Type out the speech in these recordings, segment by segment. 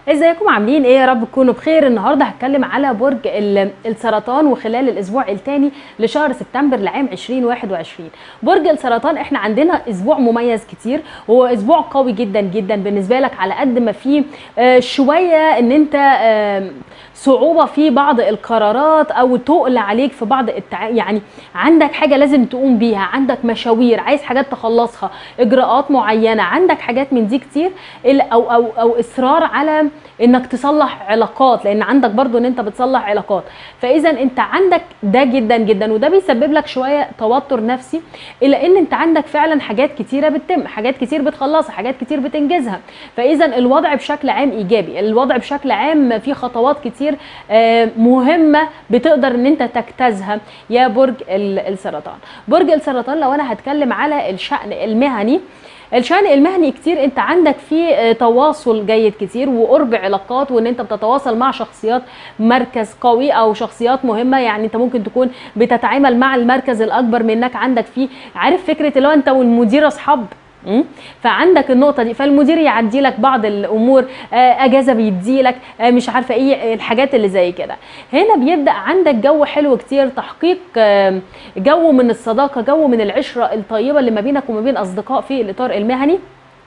ازيكم عاملين ايه يا رب تكونوا بخير النهارده هتكلم على برج ال- السرطان وخلال الاسبوع الثاني لشهر سبتمبر لعام 2021 برج السرطان احنا عندنا اسبوع مميز كتير وهو اسبوع قوي جدا جدا بالنسبه لك على قد ما فيه آه، شويه ان انت آم، صعوبه في بعض القرارات او تقل عليك في بعض التع... يعني عندك حاجه لازم تقوم بيها عندك مشاوير عايز حاجات تخلصها اجراءات معينه عندك حاجات من دي كتير ال- او او او اصرار على انك تصلح علاقات لان عندك برضو ان انت بتصلح علاقات فاذا انت عندك ده جدا جدا وده بيسبب لك شويه توتر نفسي الا ان انت عندك فعلا حاجات كتيره بتتم حاجات كتير بتخلصها حاجات كتير بتنجزها فاذا الوضع بشكل عام ايجابي الوضع بشكل عام في خطوات كتير آه، مهمه بتقدر ان انت تجتازها يا برج ال- السرطان برج السرطان لو انا هتكلم على الشأن المهني الشأن المهني كتير انت عندك فيه آه، تواصل جيد كتير وقرب علاقات وان انت بتتواصل مع شخصيات مركز قوي او شخصيات مهمه يعني انت ممكن تكون بتتعامل مع المركز الاكبر منك عندك فيه عارف فكره اللي هو انت والمدير اصحاب مم؟ فعندك النقطه دي فالمدير يعدي لك بعض الامور آه، اجازه بيدي لك آه، مش عارفه ايه الحاجات اللي زي كده هنا بيبدا عندك جو حلو كتير تحقيق آه، جو من الصداقه جو من العشره الطيبه اللي ما بينك وما بين اصدقاء في الاطار المهني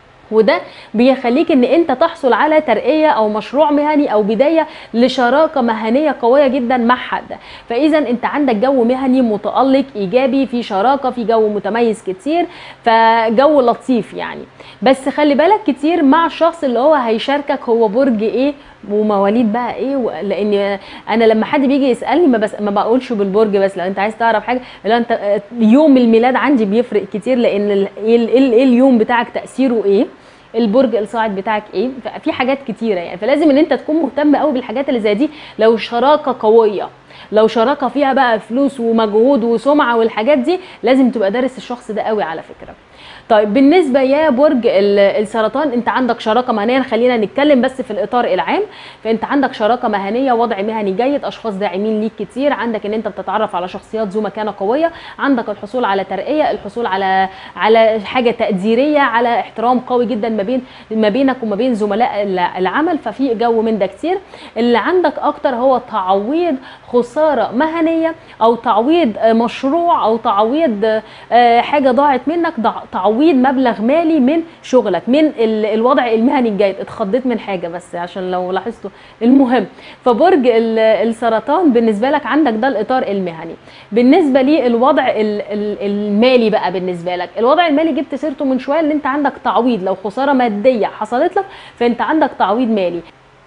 وده بيخليك ان انت تحصل على ترقيه او مشروع مهني او بدايه لشراكه مهنيه قويه جدا مع حد فاذا انت عندك جو مهني متالق ايجابي في شراكه في جو متميز كتير فجو لطيف يعني بس خلي بالك كتير مع الشخص اللي هو هيشاركك هو برج ايه ومواليد بقى ايه و- لان انا لما حد بيجي يسالني ما, بس ما بقولش بالبرج بس لو انت عايز تعرف حاجه لو انت آه، يوم الميلاد عندي بيفرق كتير لان ال- ايه ال- ايه ال- إيه اليوم بتاعك تاثيره ايه البرج الصاعد بتاعك ايه في حاجات كتيره يعني فلازم ان انت تكون مهتم قوي بالحاجات اللي زي دي لو شراكه قويه لو شراكه فيها بقى فلوس ومجهود وسمعه والحاجات دي لازم تبقى دارس الشخص ده قوي على فكره طيب بالنسبه يا برج ال- السرطان انت عندك شراكه مهنيه خلينا نتكلم بس في الاطار العام فانت عندك شراكه مهنيه وضع مهني جيد اشخاص داعمين ليك كتير عندك ان انت بتتعرف على شخصيات ذو مكانه قويه عندك الحصول على ترقيه الحصول على على حاجه تقديريه على احترام قوي جدا ما بين ما بينك وما بين زملاء الع- العمل ففي جو من ده كتير اللي عندك اكتر هو تعويض خساره مهنيه او تعويض آه، مشروع او تعويض آه، حاجه ضاعت منك ضع- تعويض مبلغ مالي من شغلك من ال- الوضع المهني الجيد اتخضيت من حاجه بس عشان لو لاحظتوا المهم فبرج ال- السرطان بالنسبه لك عندك ده الاطار المهني بالنسبه لي الوضع ال- ال- المالي بقى بالنسبه لك الوضع المالي جبت سيرته من شويه ان انت عندك تعويض لو خساره ماديه حصلت لك فانت عندك تعويض مالي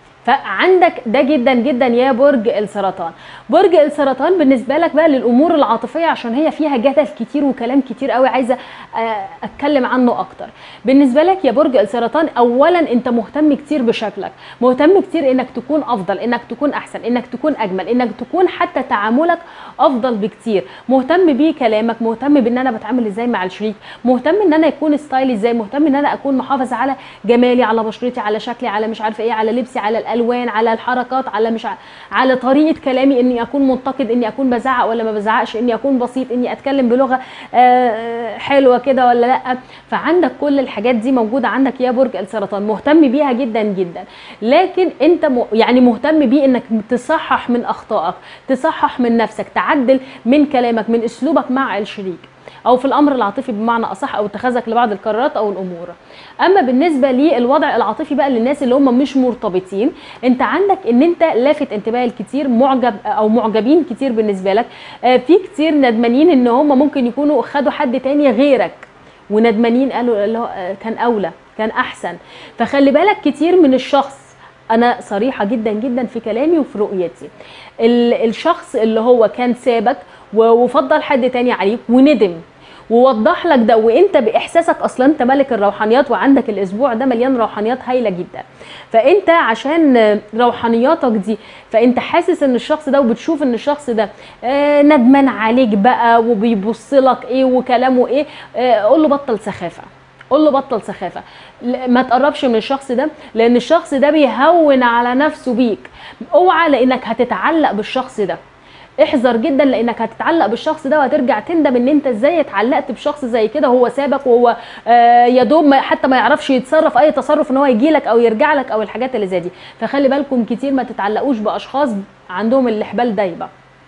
فعندك ده جدا جدا يا برج السرطان برج السرطان بالنسبه لك بقى للامور العاطفيه عشان هي فيها جدل كتير وكلام كتير قوي عايزه آه، اتكلم عنه اكتر بالنسبه لك يا برج السرطان اولا انت مهتم كتير بشكلك مهتم كتير انك تكون افضل انك تكون احسن انك تكون اجمل انك تكون حتى تعاملك افضل بكتير مهتم بكلامك مهتم بان انا بتعامل ازاي مع الشريك مهتم ان انا يكون ستايلي ازاي مهتم ان انا اكون محافظ على جمالي على بشرتي على شكلي على مش عارفه ايه على لبسي على الالوان على الحركات على مش ع... على طريقه كلامي اني اكون منتقد اني اكون بزعق ولا ما بزعقش اني اكون بسيط اني اتكلم بلغه آه، حلوه كده ولا لا فعندك كل الحاجات دي موجوده عندك يا برج السرطان مهتم بيها جدا جدا لكن انت م... يعني مهتم بيه انك تصحح من اخطائك تصحح من نفسك تعدل من كلامك من اسلوبك مع الشريك او في الامر العاطفي بمعنى اصح او اتخاذك لبعض القرارات او الامور اما بالنسبه للوضع العاطفي بقى للناس اللي هم مش مرتبطين انت عندك ان انت لافت انتباه الكتير معجب او معجبين كتير بالنسبه لك آه، في كتير ندمانين ان هم ممكن يكونوا خدوا حد تاني غيرك وندمانين قالوا اللي هو آه، كان اولى كان احسن فخلي بالك كتير من الشخص انا صريحه جدا جدا في كلامي وفي رؤيتي ال- الشخص اللي هو كان سابك و- وفضل حد تاني عليك وندم ووضح لك ده وانت باحساسك اصلا انت ملك الروحانيات وعندك الاسبوع ده مليان روحانيات هايله جدا فانت عشان روحانياتك دي فانت حاسس ان الشخص ده وبتشوف ان الشخص ده آه، ندمان عليك بقى وبيبص لك ايه وكلامه ايه آه، قول له بطل سخافه قول له بطل سخافه ل- ما تقربش من الشخص ده لان الشخص ده بيهون على نفسه بيك اوعى لانك هتتعلق بالشخص ده احذر جدا لانك هتتعلق بالشخص ده وهترجع تندم ان انت ازاي اتعلقت بشخص زي كده وهو سابك وهو آه يا دوب ما- حتى ما يعرفش يتصرف اي تصرف ان هو يجي لك او يرجع لك او الحاجات اللي زي دي فخلي بالكم كتير ما تتعلقوش باشخاص عندهم الاحبال دايبه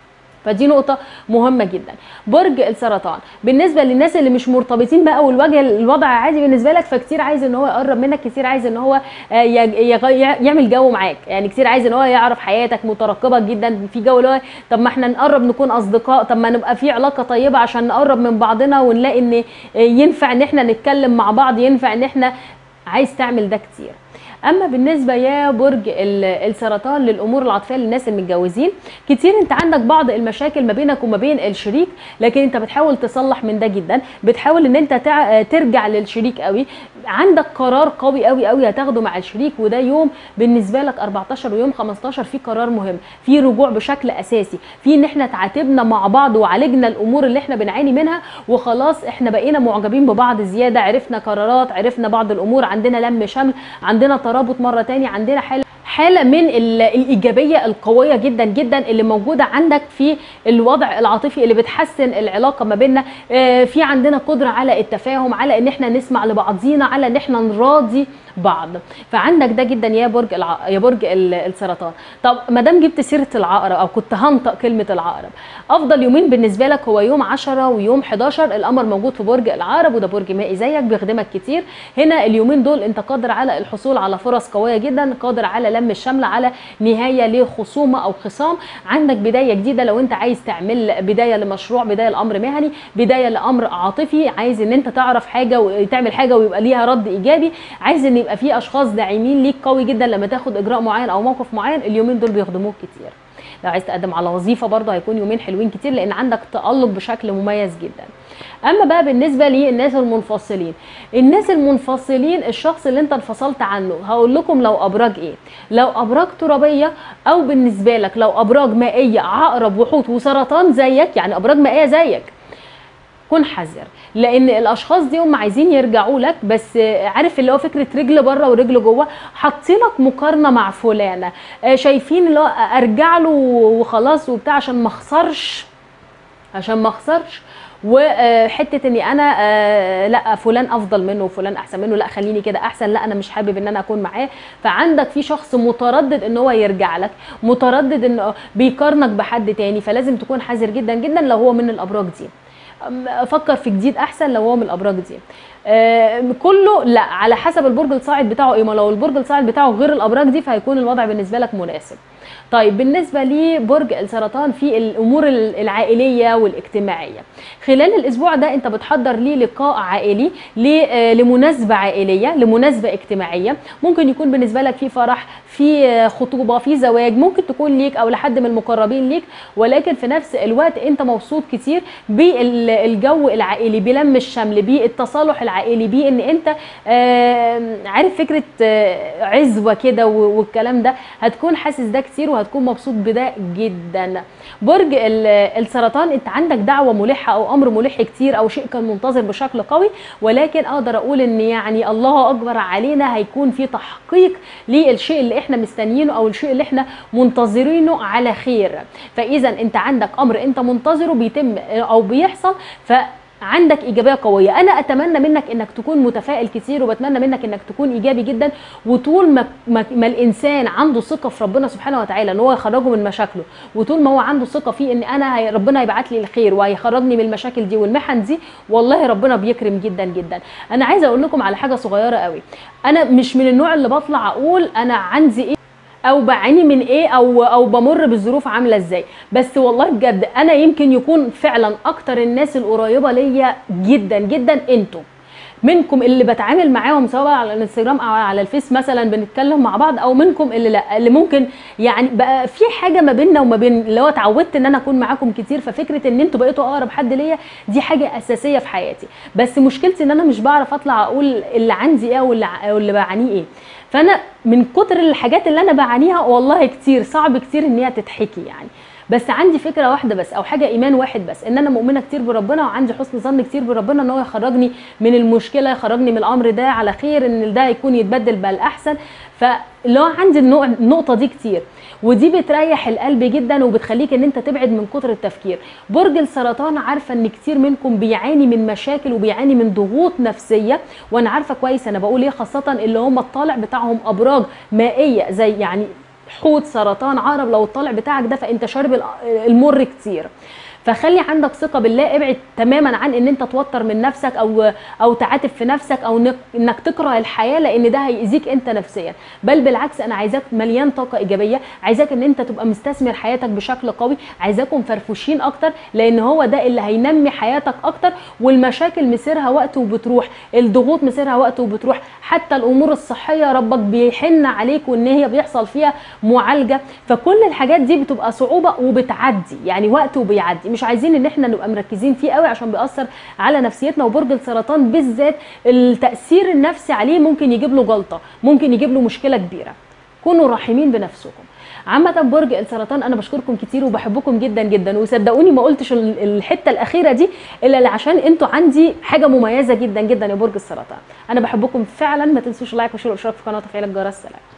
فدي نقطة مهمة جدا. برج السرطان بالنسبة للناس اللي مش مرتبطين بقى والوجه الوضع عادي بالنسبة لك فكتير عايز ان هو يقرب منك كتير عايز ان هو آه، يج- يغ- يعمل جو معاك يعني كتير عايز ان هو يعرف حياتك مترقبك جدا في جو اللي هو طب ما احنا نقرب نكون اصدقاء طب ما نبقى في علاقة طيبة عشان نقرب من بعضنا ونلاقي ان آه، ينفع ان احنا نتكلم مع بعض ينفع ان احنا عايز تعمل ده كتير. اما بالنسبه يا برج ال- السرطان للامور العاطفيه للناس المتجوزين كتير انت عندك بعض المشاكل ما بينك وما بين الشريك لكن انت بتحاول تصلح من ده جدا بتحاول ان انت تع- ترجع للشريك قوي عندك قرار قوي قوي قوي هتاخده مع الشريك وده يوم بالنسبه لك 14 ويوم 15 في قرار مهم في رجوع بشكل اساسي في ان احنا تعاتبنا مع بعض وعالجنا الامور اللي احنا بنعاني منها وخلاص احنا بقينا معجبين ببعض زياده عرفنا قرارات عرفنا بعض الامور عندنا لم شمل عندنا ترابط مره تاني عندنا حاله حاله من ال- الايجابيه القويه جدا جدا اللي موجوده عندك في الوضع العاطفي اللي بتحسن العلاقه ما بيننا آه، في عندنا قدره على التفاهم على ان احنا نسمع لبعضينا على ان احنا نراضي بعض فعندك ده جدا يا برج الع... يا برج ال- السرطان طب ما دام جبت سيره العقرب او كنت هنطق كلمه العقرب افضل يومين بالنسبه لك هو يوم 10 ويوم 11 القمر موجود في برج العقرب وده برج مائي زيك بيخدمك كتير هنا اليومين دول انت قادر على الحصول على فرص قويه جدا قادر على لم الشمل على نهايه لخصومه او خصام عندك بدايه جديده لو انت عايز تعمل بدايه لمشروع بدايه لامر مهني بدايه لامر عاطفي عايز ان انت تعرف حاجه وتعمل حاجه ويبقى ليها رد ايجابي عايز ان يبقى في اشخاص داعمين ليك قوي جدا لما تاخد اجراء معين او موقف معين اليومين دول بيخدموك كتير لو عايز تقدم على وظيفه برضه هيكون يومين حلوين كتير لان عندك تالق بشكل مميز جدا اما بقى بالنسبه للناس المنفصلين الناس المنفصلين الشخص اللي انت انفصلت عنه هقول لكم لو ابراج ايه لو ابراج ترابيه او بالنسبه لك لو ابراج مائيه عقرب وحوت وسرطان زيك يعني ابراج مائيه زيك كن حذر لان الاشخاص دي هم عايزين يرجعوا لك بس عارف اللي هو فكره رجل بره ورجل جوه حاطينك مقارنه مع فلانه آه، شايفين اللي هو ارجع له وخلاص وبتاع عشان ما اخسرش عشان ما اخسرش وحته اني انا آه، لا فلان افضل منه وفلان احسن منه لا خليني كده احسن لا انا مش حابب ان انا اكون معاه فعندك في شخص متردد ان هو يرجع لك متردد ان بيقارنك بحد تاني فلازم تكون حذر جدا جدا لو هو من الابراج دي أم- فكر في جديد احسن لو هو من الابراج دي آه، كله لا على حسب البرج الصاعد بتاعه ايه ما لو البرج الصاعد بتاعه غير الابراج دي فهيكون الوضع بالنسبه لك مناسب طيب بالنسبه لبرج السرطان في الامور العائليه والاجتماعيه خلال الاسبوع ده انت بتحضر ليه لقاء عائلي ل- آه، لمناسبه عائليه لمناسبه اجتماعيه ممكن يكون بالنسبه لك في فرح في آه، خطوبه في زواج ممكن تكون ليك او لحد من المقربين ليك ولكن في نفس الوقت انت مبسوط كتير بالجو العائلي بلم الشمل بالتصالح العائلي بان انت آه، عارف فكره آه، عزوه كده و- والكلام ده هتكون حاسس ده كتير وهتكون مبسوط بده جدا برج ال- السرطان انت عندك دعوه ملحه او امر ملح كتير او شيء كان منتظر بشكل قوي ولكن اقدر اقول ان يعني الله اكبر علينا هيكون في تحقيق للشيء اللي احنا مستنيينه او الشيء اللي احنا منتظرينه على خير فاذا انت عندك امر انت منتظره بيتم او بيحصل ف عندك ايجابيه قويه انا اتمنى منك انك تكون متفائل كتير وبتمنى منك انك تكون ايجابي جدا وطول ما, ما, ما الانسان عنده ثقه في ربنا سبحانه وتعالى ان هو يخرجه من مشاكله وطول ما هو عنده ثقه فيه ان انا هي ربنا هيبعت لي الخير وهيخرجني من المشاكل دي والمحن دي والله ربنا بيكرم جدا جدا انا عايزه اقول لكم على حاجه صغيره قوي انا مش من النوع اللي بطلع اقول انا عندي ايه او بعاني من ايه او او بمر بظروف عامله ازاي بس والله بجد انا يمكن يكون فعلا اكتر الناس القريبه ليا جدا جدا انتوا منكم اللي بتعامل معاهم سواء على الانستجرام او على الفيس مثلا بنتكلم مع بعض او منكم اللي لا اللي ممكن يعني بقى في حاجه ما بيننا وما بين اللي هو اتعودت ان انا اكون معاكم كتير ففكره ان انتوا بقيتوا اقرب حد ليا دي حاجه اساسيه في حياتي بس مشكلتي ان انا مش بعرف اطلع اقول اللي عندي ايه واللي ع- واللي بعانيه ايه فانا من كتر الحاجات اللي انا بعانيها والله كتير صعب كتير ان هي تتحكي يعني بس عندي فكره واحده بس او حاجه ايمان واحد بس ان انا مؤمنه كتير بربنا وعندي حسن ظن كتير بربنا ان هو يخرجني من المشكله يخرجني من الامر ده على خير ان ده يكون يتبدل بقى الاحسن فاللي هو عندي النوع- النقطه دي كتير ودي بتريح القلب جدا وبتخليك ان انت تبعد من كتر التفكير برج السرطان عارفه ان كتير منكم بيعاني من مشاكل وبيعاني من ضغوط نفسيه وانا عارفه كويس انا بقول ايه خاصه اللي هم الطالع بتاعهم ابراج مائيه زي يعني حوت سرطان عقرب لو الطالع بتاعك ده فانت شارب ال- المر كتير فخلي عندك ثقه بالله ابعد تماما عن ان انت توتر من نفسك او او تعاتب في نفسك او إنك- انك تكره الحياه لان ده هيأذيك انت نفسيا بل بالعكس انا عايزاك مليان طاقه ايجابيه عايزاك ان انت تبقى مستثمر حياتك بشكل قوي عايزاكم فرفوشين اكتر لان هو ده اللي هينمي حياتك اكتر والمشاكل مسيرها وقت وبتروح الضغوط مسيرها وقت وبتروح حتى الامور الصحيه ربك بيحن عليك وان هي بيحصل فيها معالجه فكل الحاجات دي بتبقى صعوبه وبتعدي يعني وقت وبيعدي مش عايزين ان احنا نبقى مركزين فيه قوي عشان بيأثر على نفسيتنا وبرج السرطان بالذات التأثير النفسي عليه ممكن يجيب له جلطه ممكن يجيب له مشكله كبيره كونوا رحيمين بنفسكم عامة برج السرطان انا بشكركم كتير وبحبكم جدا جدا وصدقوني ما قلتش ال- الحتة الاخيرة دي الا عشان انتوا عندي حاجة مميزة جدا جدا يا برج السرطان انا بحبكم فعلا ما تنسوش لايك وشير واشتراك في القناة وتفعيل الجرس سلام